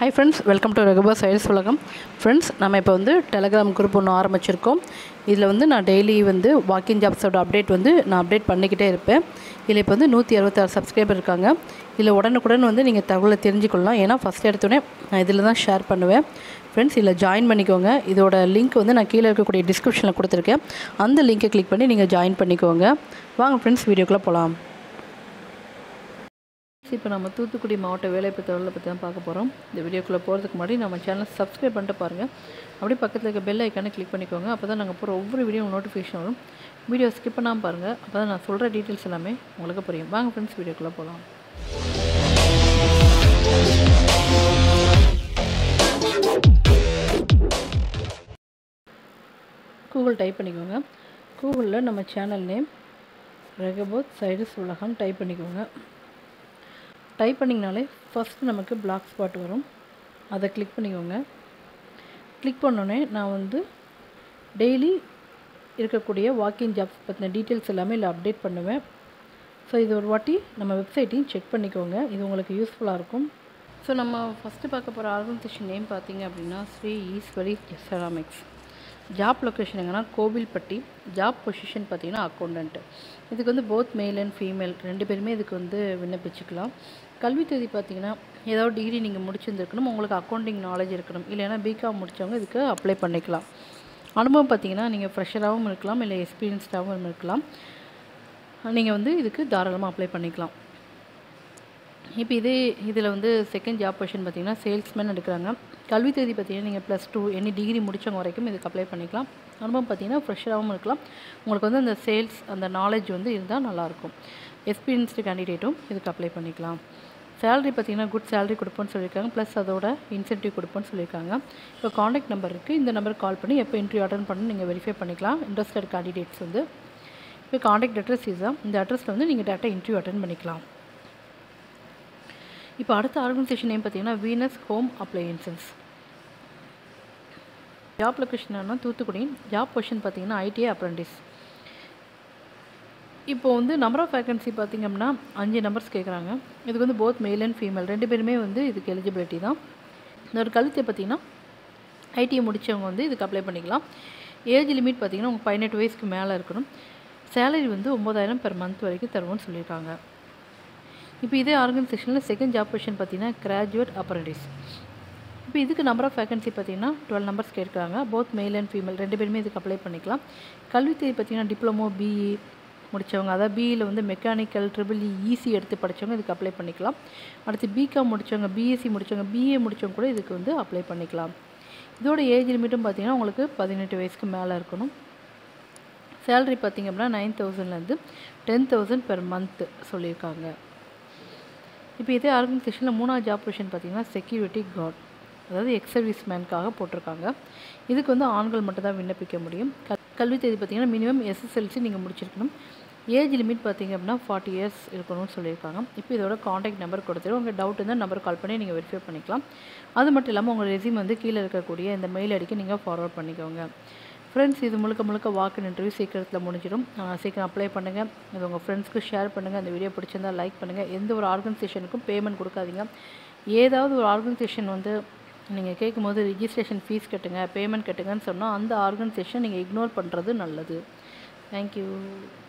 high friends welcome to ரெகுபர் சைல்ஸ் உலகம் ஃப்ரெண்ட்ஸ் நம்ம இப்போ வந்து டெலகிராம் குரூப் ஒன்று ஆரம்பிச்சிருக்கோம் இதில் வந்து நான் டெய்லி வந்து வாக்கிங் ஜாப்ஸோட அப்டேட் வந்து நான் அப்டேட் பண்ணிக்கிட்டே இருப்பேன் இதில் இப்போ வந்து நூற்றி அறுபத்தாறு சப்ஸ்கிரைபர் இருக்காங்க இதில் உடனுக்குடன் வந்து நீங்கள் தகவலை தெரிஞ்சுக்கொள்ளலாம் ஏன்னா ஃபஸ்ட் எடுத்தோடனே நான் இதில் தான் ஷேர் பண்ணுவேன் ஃப்ரெண்ட்ஸ் இதில் ஜாயின் பண்ணிக்கோங்க இதோட லிங்க் வந்து நான் கீழே இருக்கக்கூடிய டிஸ்கிரிப்ஷனில் கொடுத்துருக்கேன் அந்த லிங்கை கிளிக் பண்ணி நீங்கள் ஜாயின் பண்ணிக்கோங்க வாங்க ஃப்ரெண்ட்ஸ் வீடியோக்குள்ளே போகலாம் இப்போ நம்ம தூத்துக்குடி மாவட்ட வேலைவாய்ப்பு தகவலை பற்றி தான் பார்க்க போகிறோம் இந்த வீடியோக்குள்ளே போகிறதுக்கு முன்னாடி நம்ம சேனலை சப்ஸ்கிரைப் பண்ணிட்டு பாருங்கள் அப்படியே பக்கத்தில் இருக்க பெல் ஐக்கானை கிளிக் பண்ணிக்கோங்க அப்போ தான் நாங்கள் போகிற ஒவ்வொரு வீடியோ நோட்டிஃபிகேஷன் வரும் வீடியோ ஸ்கிப் பண்ணாமல் பாருங்கள் அப்போ தான் நான் சொல்கிற டீட்டெயில்ஸ் எல்லாமே உங்களுக்கு புரியும் வாங்க ஃப்ரெண்ட்ஸ் வீடியோக்குள்ளே போகலாம் கூகுள் டைப் பண்ணிக்கோங்க கூகுளில் நம்ம சேனல் நேம் ரெகபோத் சைடஸ் உலகம் டைப் பண்ணிக்கோங்க டைப் பண்ணிங்கனாலே ஃபஸ்ட்டு நமக்கு பிளாக் ஸ்பாட் வரும் அதை கிளிக் பண்ணிக்கோங்க கிளிக் பண்ணோடனே நான் வந்து டெய்லி இருக்கக்கூடிய வாக்கிங் ஜாப்ஸ் பற்றின டீட்டெயில்ஸ் எல்லாமே இல்லை அப்டேட் பண்ணுவேன் ஸோ இது ஒரு வாட்டி நம்ம வெப்சைட்டையும் செக் பண்ணிக்கோங்க இது உங்களுக்கு யூஸ்ஃபுல்லாக இருக்கும் ஸோ நம்ம ஃபஸ்ட்டு பார்க்க போகிற ஆர்கனைசேஷன் நேம் பார்த்தீங்க அப்படின்னா Sri Eswari ceramics job location எங்கன்னா கோவில்பட்டி ஜாப் பொசிஷன் பார்த்தீங்கன்னா அக்கௌண்டன்ட்டு இதுக்கு வந்து போத் மேல் அண்ட் ஃபீமேல் ரெண்டு பேருமே இதுக்கு வந்து விண்ணப்பிச்சுக்கலாம் கல்வி தேதி பார்த்தீங்கன்னா ஏதாவது டிகிரி நீங்கள் முடிச்சிருந்துருக்கணும் உங்களுக்கு அக்கௌண்டிங் நாலேஜ் இருக்கணும் இல்லைன்னா பிகாம் முடித்தவங்க இதுக்கு அப்ளை பண்ணிக்கலாம் அனுபவம் பார்த்தீங்கன்னா நீங்கள் ஃப்ரெஷராகவும் இருக்கலாம் இல்லை எக்ஸ்பீரியன்ஸ்டாகவும் இருக்கலாம் நீங்கள் வந்து இதுக்கு தாராளமாக அப்ளை பண்ணிக்கலாம் இப்போ இதே இதில் வந்து செகண்ட் ஜாப் பொசிஷன் பார்த்தீங்கன்னா சேல்ஸ்மேன் எடுக்கிறாங்க கல்வி தேதி பார்த்தீங்கன்னா நீங்கள் ப்ளஸ் டூ எனி டிகிரி முடித்தவங்க வரைக்கும் இதுக்கு அப்ளை பண்ணிக்கலாம் அனுபவம் பார்த்தீங்கன்னா ஃப்ரெஷராகவும் இருக்கலாம் உங்களுக்கு வந்து அந்த சேல்ஸ் அந்த நாலேஜ் வந்து இருந்தால் நல்லாயிருக்கும் எக்ஸ்பீரியன்ஸ்டு கேண்டிடேட்டும் இதுக்கு அப்ளை பண்ணிக்கலாம் சேலரி பார்த்தீங்கன்னா குட் சேலரி கொடுப்போன்னு சொல்லியிருக்காங்க ப்ளஸ் அதோட இன்சென்டிவ் கொடுப்போன்னு சொல்லியிருக்காங்க இப்போ காண்டாக்ட் நம்பர் இருக்குது இந்த நம்பருக்கு கால் பண்ணி எப்போ இன்டர்வியூ அட்டன் பண்ணி நீங்கள் வெரிஃபை பண்ணிக்கலாம் இன்ட்ரெஸ்டட் கேண்டிடேட்ஸ் வந்து இப்போ காண்டாக்ட் அட்ரஸ் இதுதான் இந்த அட்ரஸில் வந்து நீங்கள் டேரெக்டாக இன்டர்வியூ அட்டன் பண்ணிக்கலாம் இப்போ அடுத்த ஆர்கனைசேஷன் நேம் பார்த்தீங்கன்னா Venus home appliances job location என்ன தூத்துக்குடி ஜாப் பொசிஷன் பார்த்தீங்கன்னா ஐடிஐ அப்ரண்டிஸ் இப்போ வந்து நம்பர் ஆஃப் வேகன்சி பார்த்திங்க அப்படின்னா அஞ்சு நம்பர்ஸ் கேட்குறாங்க இதுக்கு வந்து போத் மேல் அண்ட் ஃபீமேல் ரெண்டு பேருமே வந்து இதுக்கு எலிஜிபிலிட்டி தான் இதோட கழுத்தை பார்த்திங்கன்னா ஐடிஐ முடித்தவங்க வந்து இதுக்கு அப்ளை பண்ணிக்கலாம் ஏஜ் லிமிட் பார்த்திங்கன்னா உங்கள் பதினெட்டு வயசுக்கு மேலே இருக்கணும் சேலரி வந்து ஒம்பதாயிரம் பெர் மந்த் வரைக்கும் தருவோம்னு சொல்லியிருக்காங்க இப்போ இதே ஆர்கனைசேஷனில் செகண்ட் ஜாப் பொசிஷன் பார்த்தீங்கன்னா கிராஜுவேட் அப்ரண்டிஸ் இப்போ இதுக்கு நம்பர் ஆஃப் வேகன்சி பார்த்தீங்கன்னா டுவெல் நம்பர்ஸ் கேட்குறாங்க போத் மேல் அண்ட் ஃபீமேல் ரெண்டு பேருமே இதுக்கு அப்ளை பண்ணிக்கலாம் கல்வி தேதி பார்த்தீங்கன்னா டிப்ளமோ பிஇ முடித்தவங்க அதாவது பிஇயில் வந்து மெக்கானிக்கல் ட்ரிபிள் ஈசி எடுத்து படித்தவங்க இதுக்கு அப்ளை பண்ணிக்கலாம் அடுத்து பிகாம் முடித்தவங்க பிஎஸ்சி முடித்தவங்க பிஏ முடித்தவங்க கூட இதுக்கு வந்து அப்ளை பண்ணிக்கலாம் இதோட ஏஜ் லிமிட்டும் பார்த்தீங்கன்னா உங்களுக்கு பதினெட்டு வயசுக்கு மேலே இருக்கணும் சேலரி பார்த்திங்க அப்படின்னா நைன் தௌசண்ட்லேருந்து டென் தௌசண்ட் பெர் மந்த் சொல்லியிருக்காங்க இப்போ இதே ஆர்கனைசேஷனில் மூணாவது ஜாப் பொசிஷன் பார்த்தீங்கன்னா செக்யூரிட்டி கார்ட் அதாவது எக்ஸ் சர்வீஸ் மேனுக்காக போட்டிருக்காங்க இதுக்கு வந்து ஆண்கள் மட்டும் தான் விண்ணப்பிக்க முடியும் க கல்வி தேதி பார்த்தீங்கன்னா மினிமம் எஸ்எஸ்எல்சி நீங்கள் முடிச்சிருக்கணும் ஏஜ் லிமிட் பார்த்தீங்க அப்படின்னா ஃபார்ட்டி இயர்ஸ் இருக்கணும்னு சொல்லியிருக்காங்க இப்போ இதோட காண்டாக்ட் நம்பர் கொடுத்துரு உங்கள் டவுட் இருந்தால் நம்பர் கால் பண்ணி நீங்கள் வெரிஃபை பண்ணிக்கலாம் அது மட்டும் இல்லாமல் உங்கள் ரெசியூம் வந்து கீழே இருக்கக்கூடிய இந்த மெயில் ஐடிக்கு நீங்கள் ஃபார்வர்ட் பண்ணிக்கோங்க ஃப்ரெண்ட்ஸ் இது முழுக்க முழுக்க வாக்கு இன்டர்வியூ சீக்கிரத்தில் முடிஞ்சிடும் சீக்கிரம் அப்ளை பண்ணுங்கள் இது உங்கள் ஃப்ரெண்ட்ஸ்க்கு ஷேர் பண்ணுங்கள் அந்த வீடியோ பிடிச்சிருந்தால் லைக் பண்ணுங்கள் எந்த ஒரு ஆர்கனைசேஷனுக்கும் பேமெண்ட் கொடுக்காதீங்க ஏதாவது ஒரு ஆர்கனைசேஷன் வந்து நீங்கள் கேட்கும்போது ரிஜிஸ்ட்ரேஷன் ஃபீஸ் கட்டுங்க பேமெண்ட் கட்டுங்கன்னு சொன்னால் அந்த ஆர்கனைசேஷன் நீங்கள் இக்னோர் பண்ணுறது நல்லது தேங்க்யூ